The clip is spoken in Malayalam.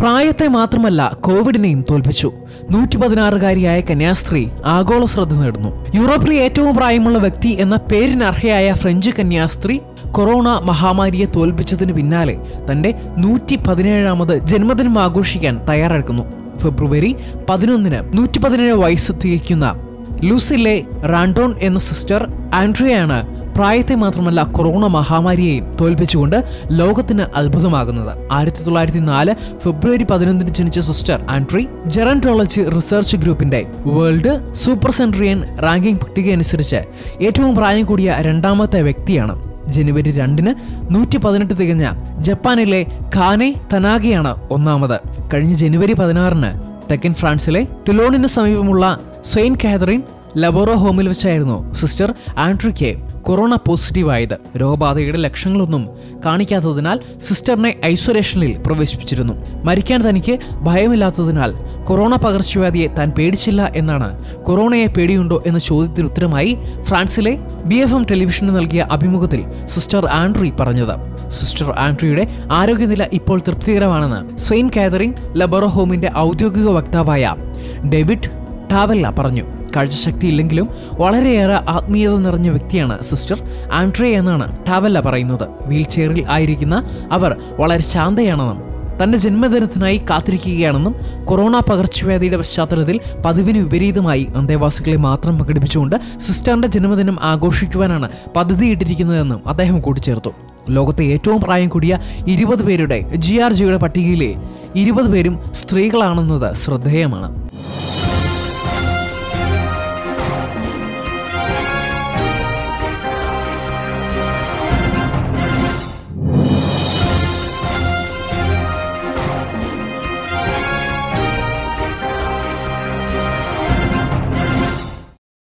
പ്രായത്തെ മാത്രമല്ല കോവിഡിനെയും തോൽപ്പിച്ചു നൂറ്റി പതിനാറുകാരിയായ കന്യാസ്ത്രീ ആഗോള ശ്രദ്ധ നേടുന്നു യൂറോപ്പിലെ ഏറ്റവും പ്രായമുള്ള വ്യക്തി എന്ന പേരിനർഹയായ ഫ്രഞ്ച് കന്യാസ്ത്രീ കൊറോണ മഹാമാരിയെ തോൽപ്പിച്ചതിന് പിന്നാലെ തന്റെ നൂറ്റി പതിനേഴാമത് ജന്മദിനം ആഘോഷിക്കാൻ തയ്യാറെടുക്കുന്നു ഫെബ്രുവരി പതിനൊന്നിന് നൂറ്റി പതിനേഴ് വയസ്സ് തികയ്ക്കുന്ന ലൂസിലെ റാൻഡോൺ എന്ന സിസ്റ്റർ ആൻഡ്രിയയാണ് പ്രായത്തെ മാത്രമല്ല കൊറോണ മഹാമാരിയെയും തോൽപ്പിച്ചുകൊണ്ട് ലോകത്തിന് അത്ഭുതമാകുന്നത് ആയിരത്തി തൊള്ളായിരത്തി നാല് ഫെബ്രുവരി പതിനൊന്നിന് ജനിച്ച സിസ്റ്റർ ആൻഡ്രി ജെറന്റോളജി റിസർച്ച് ഗ്രൂപ്പിന്റെ വേൾഡ് സൂപ്പർ സെൻട്രിയൻ റാങ്കിംഗ് പട്ടിക അനുസരിച്ച് ഏറ്റവും പ്രായം കൂടിയ രണ്ടാമത്തെ വ്യക്തിയാണ് ജനുവരി രണ്ടിന് നൂറ്റി പതിനെട്ട് തികഞ്ഞ ജപ്പാനിലെ ഖാനെ തനാഗയാണ് ഒന്നാമത് കഴിഞ്ഞ ജനുവരി പതിനാറിന് തെക്കൻ ഫ്രാൻസിലെ ടുലോണിന് സമീപമുള്ള സെയിന്റ് കാതറിൻ ലബോറോ ഹോമിൽ വെച്ചായിരുന്നു സിസ്റ്റർ ആൻഡ്രിക്ക് കൊറോണ പോസിറ്റീവായത് രോഗബാധയുടെ ലക്ഷണങ്ങളൊന്നും കാണിക്കാത്തതിനാൽ സിസ്റ്ററിനെ ഐസൊലേഷനിൽ പ്രവേശിപ്പിച്ചിരുന്നു മരിക്കാൻ തനിക്ക് ഭയമില്ലാത്തതിനാൽ കൊറോണ പകർച്ചവ്യാധിയെ താൻ പേടിച്ചില്ല എന്നാണ് കൊറോണയെ പേടിയുണ്ടോ എന്ന ചോദ്യത്തിന് ഉത്തരമായി ഫ്രാൻസിലെ ബി എഫ് എം ടെലിവിഷന് നൽകിയ അഭിമുഖത്തിൽ സിസ്റ്റർ ആൻഡ്രി പറഞ്ഞത് സിസ്റ്റർ ആൻഡ്രിയുടെ ആരോഗ്യനില ഇപ്പോൾ തൃപ്തികരമാണെന്ന് സെയിന്റ് കാതറിൻ ലബോറോ ഹോമിന്റെ ഔദ്യോഗിക വക്താവായ ഡേവിഡ് ടാവല്ല പറഞ്ഞു കാഴ്ചശക്തി ഇല്ലെങ്കിലും വളരെയേറെ ആത്മീയത നിറഞ്ഞ വ്യക്തിയാണ് സിസ്റ്റർ ആൻഡ്രേ എന്നാണ് ടാവല്ല പറയുന്നത് വീൽ ചെയറിൽ ആയിരിക്കുന്ന അവർ വളരെ ശാന്തയാണെന്നും തന്റെ ജന്മദിനത്തിനായി കാത്തിരിക്കുകയാണെന്നും കൊറോണ പകർച്ചവ്യാധിയുടെ പശ്ചാത്തലത്തിൽ പതിവിന് വിപരീതമായി അന്തേവാസികളെ മാത്രം പങ്കെടുപ്പിച്ചുകൊണ്ട് സിസ്റ്ററിന്റെ ജന്മദിനം ആഘോഷിക്കുവാനാണ് പദ്ധതിയിട്ടിരിക്കുന്നതെന്നും അദ്ദേഹം കൂട്ടിച്ചേർത്തു ലോകത്തെ ഏറ്റവും പ്രായം കൂടിയ ഇരുപത് പേരുടെ ജി ആർ ജിയുടെ പട്ടികയിലെ ഇരുപത് പേരും സ്ത്രീകളാണെന്നത് ശ്രദ്ധേയമാണ്